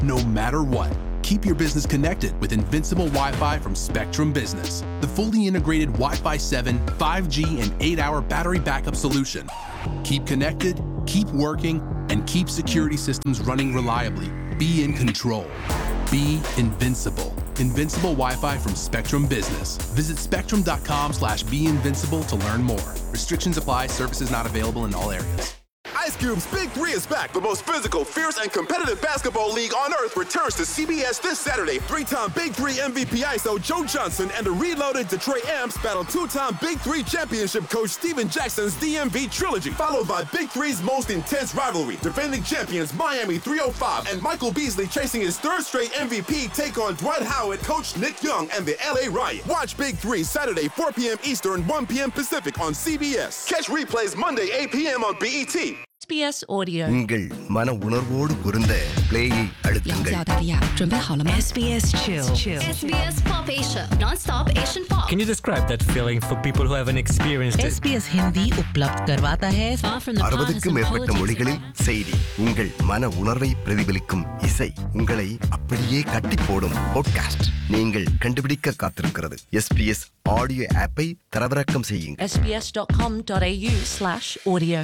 no matter what. Keep your business connected with Invincible Wi Fi from Spectrum Business, the fully integrated Wi Fi 7, 5G, and 8 hour battery backup solution. Keep connected, keep working, and keep security systems running reliably. Be in control. Be invincible. Invincible Wi-Fi from Spectrum Business. Visit spectrum.com slash be invincible to learn more. Restrictions apply. Services not available in all areas. Ice Cube's Big Three is back. The most physical, fierce, and competitive basketball league on earth returns to CBS this Saturday. Three-time Big Three MVP ISO Joe Johnson and the reloaded Detroit Amps battle two-time Big Three championship coach Steven Jackson's DMV trilogy, followed by Big Three's most intense rivalry. Defending champions Miami 305 and Michael Beasley chasing his third straight MVP take on Dwight Howard, coach Nick Young, and the LA Riot. Watch Big Three Saturday 4 p.m. Eastern, 1 p.m. Pacific on CBS. Catch replays Monday 8 p.m. on BET. SBS Audio. உங்கள் மன உணர்வோடு பொருந்த பிளேயை 杨 அழுத்துங்கள் 角大利亚准备好了吗 SBS Chill. SBS Pop Asia, non-stop Asian pop. Can you describe that feeling for people who haven't experienced it? SBS Hindi उपलब्ध करवाता है Far from the அறுபதுக்கும் partisan மேற்பட்ட politics. மொழிகளில் செய்தி உங்கள் மன உணர்வை பிரதிபலிக்கும் இசை உங்களை அப்படியே கட்டி போடும் பாட்காஸ்ட் நீங்கள் கண்டுபிடிக்க காத்திருக்கிறது எஸ்பிஎஸ் ஆடியோ ஆப்பை தரவிறக்கம் செய்யுங்கள் sbs.com.au slash audio.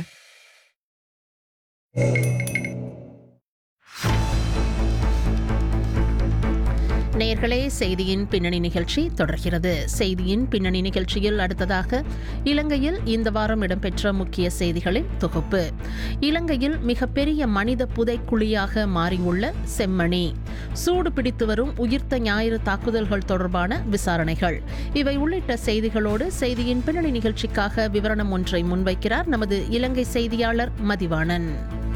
நேர்களே செய்தியின் பின்னணி நிகழ்ச்சி தொடர்கிறது செய்தியின் பின்னணி நிகழ்ச்சியில் அடுத்ததாக இலங்கையில் இந்த வாரம் இடம்பெற்ற முக்கிய செய்திகளின் தொகுப்பு இலங்கையில் மிகப்பெரிய மனித புதைக்குழியாக மாறியுள்ள செம்மணி சூடு பிடித்து வரும் உயிர்த்த ஞாயிறு தாக்குதல்கள் தொடர்பான விசாரணைகள் இவை உள்ளிட்ட செய்திகளோடு செய்தியின் பின்னணி நிகழ்ச்சிக்காக விவரணம் ஒன்றை முன்வைக்கிறார் நமது இலங்கை செய்தியாளர் மதிவாணன்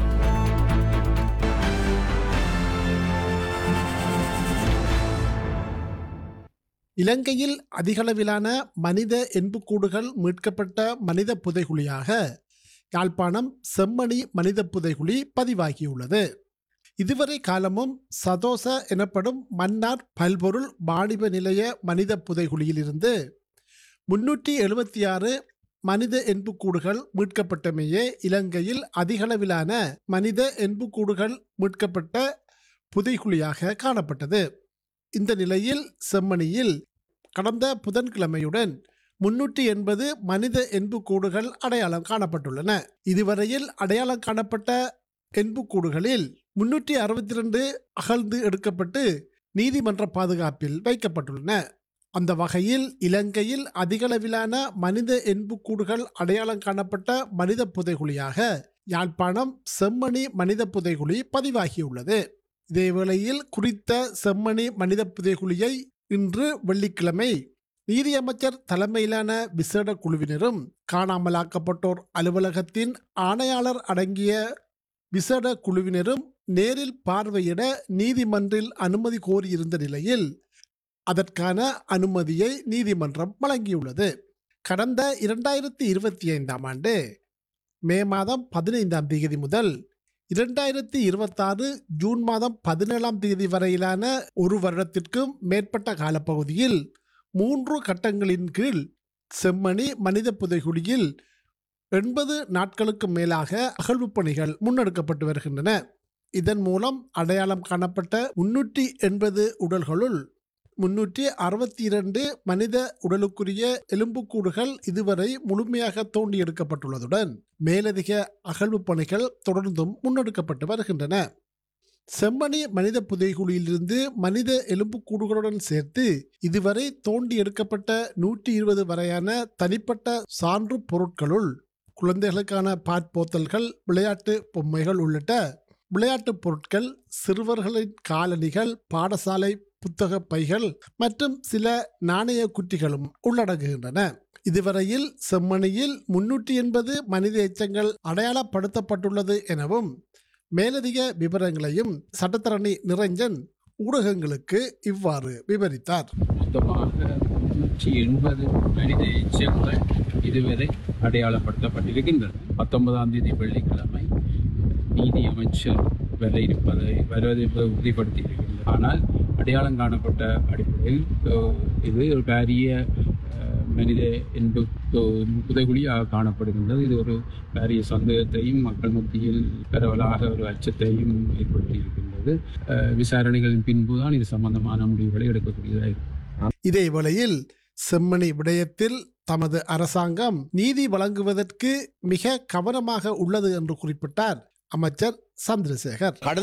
இலங்கையில் அதிகளவிலான மனித எண்புக்கூடுகள் மீட்கப்பட்ட மனித புதைகுழியாக யாழ்ப்பாணம் செம்மணி மனித புதைகுழி பதிவாகியுள்ளது இதுவரை காலமும் சதோச எனப்படும் மன்னார் பல்பொருள் வாணிப நிலைய மனித புதைகுழியிலிருந்து முன்னூற்றி எழுபத்தி ஆறு மனித எண்புக்கூடுகள் மீட்கப்பட்டமையே இலங்கையில் அதிகளவிலான மனித எண்புக்கூடுகள் மீட்கப்பட்ட புதைகுழியாக காணப்பட்டது இந்த நிலையில் செம்மணியில் கடந்த புதன்கிழமையுடன் முன்னூற்றி எண்பது மனித எண்புக்கூடுகள் அடையாளம் காணப்பட்டுள்ளன இதுவரையில் அடையாளம் காணப்பட்ட எண்புக்கூடுகளில் முன்னூற்றி அறுபத்தி ரெண்டு அகழ்ந்து எடுக்கப்பட்டு நீதிமன்ற பாதுகாப்பில் வைக்கப்பட்டுள்ளன அந்த வகையில் இலங்கையில் அதிகளவிலான மனித எண்புக்கூடுகள் அடையாளம் காணப்பட்ட மனித புதைகுழியாக யாழ்ப்பாணம் செம்மணி மனித புதைகுழி பதிவாகியுள்ளது இதேவேளையில் குறித்த செம்மணி மனித புதைகுழியை இன்று வெள்ளிக்கிழமை நீதியமைச்சர் தலைமையிலான விசேட குழுவினரும் காணாமலாக்கப்பட்டோர் அலுவலகத்தின் ஆணையாளர் அடங்கிய விசேட குழுவினரும் நேரில் பார்வையிட நீதிமன்றில் அனுமதி கோரியிருந்த நிலையில் அதற்கான அனுமதியை நீதிமன்றம் வழங்கியுள்ளது கடந்த இரண்டாயிரத்தி இருபத்தி ஐந்தாம் ஆண்டு மே மாதம் பதினைந்தாம் தேதி முதல் இரண்டாயிரத்தி இருபத்தாறு ஜூன் மாதம் பதினேழாம் தேதி வரையிலான ஒரு வருடத்திற்கும் மேற்பட்ட காலப்பகுதியில் மூன்று கட்டங்களின் கீழ் செம்மணி மனித புதைகுழியில் எண்பது நாட்களுக்கு மேலாக அகழ்வுப் பணிகள் முன்னெடுக்கப்பட்டு வருகின்றன இதன் மூலம் அடையாளம் காணப்பட்ட முன்னூற்றி எண்பது உடல்களுள் முன்னூற்றி அறுபத்தி இரண்டு மனித உடலுக்குரிய எலும்புக்கூடுகள் இதுவரை முழுமையாக தோண்டி எடுக்கப்பட்டுள்ளதுடன் மேலதிக அகழ்வுப் பணிகள் தொடர்ந்தும் முன்னெடுக்கப்பட்டு வருகின்றன செம்மணி மனித புதைகுழியிலிருந்து மனித எலும்புக்கூடுகளுடன் சேர்த்து இதுவரை தோண்டி எடுக்கப்பட்ட நூற்றி இருபது வரையான தனிப்பட்ட சான்று பொருட்களுள் குழந்தைகளுக்கான பாட்போத்தல்கள் விளையாட்டு பொம்மைகள் உள்ளிட்ட விளையாட்டுப் பொருட்கள் சிறுவர்களின் காலணிகள் பாடசாலை புத்தக பைகள் மற்றும் சில நாணய குட்டிகளும் உள்ளடங்குகின்றன இதுவரையில் செம்மணியில் முன்னூற்றி எண்பது மனித எச்சங்கள் அடையாளப்படுத்தப்பட்டுள்ளது எனவும் மேலதிக விவரங்களையும் சட்டத்தரணி நிரஞ்சன் ஊடகங்களுக்கு இவ்வாறு விவரித்தார் மொத்தமாக நூற்றி எண்பது மனித எச்சங்கள் இதுவரை அடையாளப்படுத்தப்பட்டிருக்கின்றன பத்தொன்பதாம் தேதி வெள்ளிக்கிழமை நீதி அமைச்சர் வர இருப்பதை வருவதை உறுதிப்படுத்தியிருக்கின்றது ஆனால் அடையாளம் காணப்பட்ட அடிப்படையில் அஹ், இது ஒரு பாரிய அஹ், மனித என்பு புதைகுழியாக காணப்படுகின்றது இது ஒரு பாரிய சந்தேகத்தையும் மக்கள் மத்தியில் பரவலாக ஒரு அச்சத்தையும் ஏற்படுத்தியிருக்கின்றது இருக்கின்றது அஹ், விசாரணைகளின் பின்பு தான் இது சம்பந்தமான முடிவுகளை எடுக்கக்கூடியதாக இருக்கும் இதே வேளையில் செம்மணி விடயத்தில் தமது அரசாங்கம் நீதி வழங்குவதற்கு மிக கவனமாக உள்ளது என்று குறிப்பிட்டார் அமைச்சர் சந்திரசேகர்